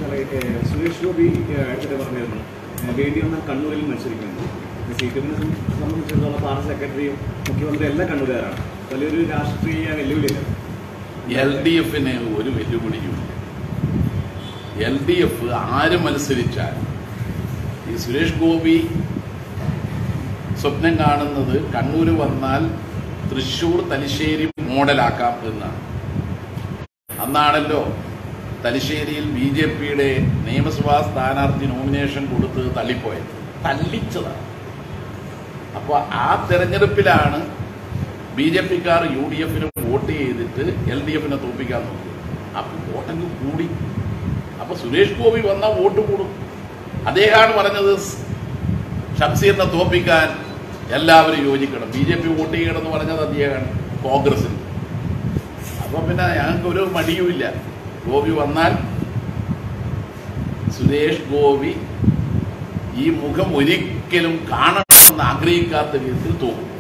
സാറേ, ഏഹ്, സുരേഷ് ഗോപി ഏഹ്, അടുത്തിടെ പറഞ്ഞിരുന്നു ഏഹ്, വേണ്ടി വന്നാൽ കണ്ണൂരിൽ മത്സരിക്കുന്നു സി പി എമ്മിനെ സംബന്ധിച്ചിടത്തോളം പാർട്ടി സെക്രട്ടറിയും മുഖ്യമന്ത്രിയും എല്ലാം കണ്ണൂരുകാരാണ് വലിയൊരു രാഷ്ട്രീയ വെല്ലുവിളിയല്ല എൽ ഡി എഫിന് ഒരു വെല്ലുവിളിയുമില്ല എൽ ഡി എഫ് ആര് മത്സരിച്ചാൽ ഈ സുരേഷ് ഗോപി സ്വപ്നം കാണുന്നത് കണ്ണൂർ വന്നാൽ തൃശൂർ തലശ്ശേരി മോഡലാക്കാം എന്നാണ് അന്നാണല്ലോ തലശ്ശേരിയിൽ ബി ജെ പിയുടെ നിയമസഭാ സ്ഥാനാർത്ഥി നോമിനേഷൻ കൊടുത്ത് തള്ളിപ്പോയത് തള്ളിച്ചതാണ് അപ്പോൾ ആ തെരഞ്ഞെടുപ്പിലാണ് ബി ജെ പിക്കാർ യു ഡി എഫിന് വോട്ട് ചെയ്തിട്ട് എൽ ഡി എഫിനെ തോൽപ്പിക്കാൻ നോക്കി അപ്പൊ വോട്ടങ്ങ് കൂടി അപ്പൊ സുരേഷ് ഗോപി വന്ന വോട്ട് കൂടും അദ്ദേഹമാണ് പറഞ്ഞത് ഷംസീറിനെ തോൽപ്പിക്കാൻ എല്ലാവരും യോജിക്കണം ബി ജെ പി വോട്ട് ചെയ്യണമെന്ന് പറഞ്ഞത് അദ്ദേഹമാണ് കോൺഗ്രസിന് അപ്പൊ പിന്നെ ഞങ്ങൾക്ക് ഒരു മടിയുമില്ല ഗോപി വന്നാൽ സുരേഷ് ഗോപി ഈ മുഖം ഒരിക്കലും കാണണമെന്ന് ആഗ്രഹിക്കാത്ത വിധത്തിൽ തോന്നും